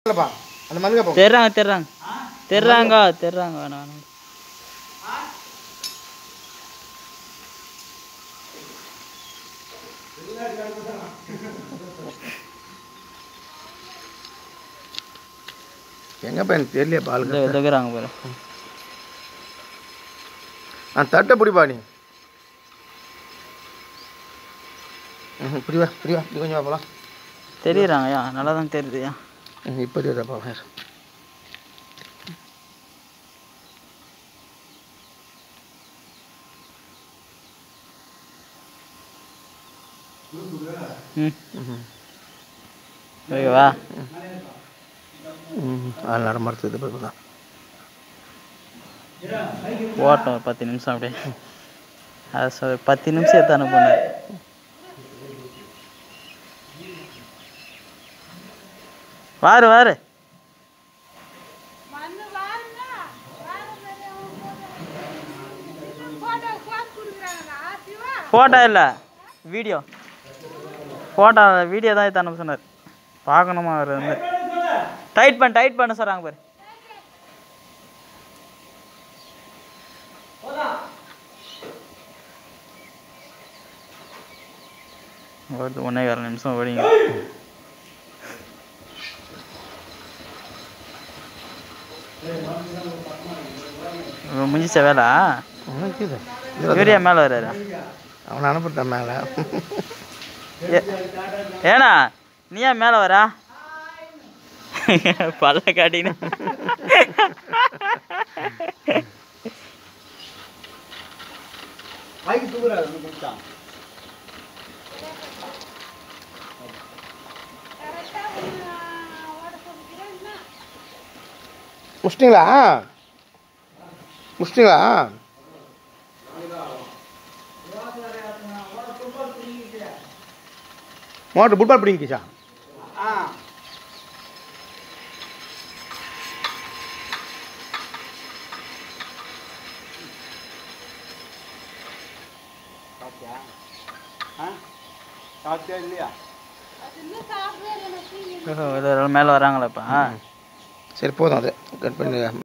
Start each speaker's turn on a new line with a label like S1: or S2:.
S1: இல்லைப்பா அந்த மண்ணுங்க போ
S2: தெரிறாங்க தெரிறாங்க தெரிறாங்க தெரிறாங்க வேணாம் வேணாம்
S1: எங்கப்பா எனக்கு தெரியலையா பால்
S2: இதோ இதுக்குறாங்க பாரு
S1: நான் தட்டை பிடிப்பா நீ ம் பிடிவா பிடிவா இப்படி கொஞ்சம் வா போகலாம்
S2: தெரியுறாங்கய்யா நல்லா தான் தெரியுதுயா
S1: ம் இப்போ தெரியுதாப்பா வேறு
S2: ம் ஓகேவா
S1: ம் அது நடமறுத்தது இப்போ தான்
S2: ஓட்டம் ஒரு பத்து நிமிஷம் அப்படியே அது சொ பத்து நிமிஷம் எடுத்து அனுப்புனார் வாரு வாரு ஃபோட்டோ இல்லை வீடியோ ஃபோட்டோ வீடியோ தான் எடுத்து அனுப்ப சொன்னார் பார்க்கணுமா அவர் வந்து டைட் பண்ண டைட் பண்ண சொல்கிறாங்க பாரு ஒரு ஒன்றே கால் நிமிஷம் ஓடிங்க முடிஞ்சிச்ச வேலை
S1: உனக்கு இது
S2: யூரியா மேலே வர்றாரு
S1: அவனை அனுப்பிட்டான் மேலே
S2: ஏ- ஏண்ணா நீ ஏன் மேலே வரா பல்ல காட்டின்னு
S1: முடிச்சிட்டிங்களா முடிச்சிட்டிங்களா மோட்டர் ஃபுட்பால் பிடிங்கிச்சா
S2: மேலே வராங்களாப்பா
S1: சரி போதும் அது கட் பண்ணி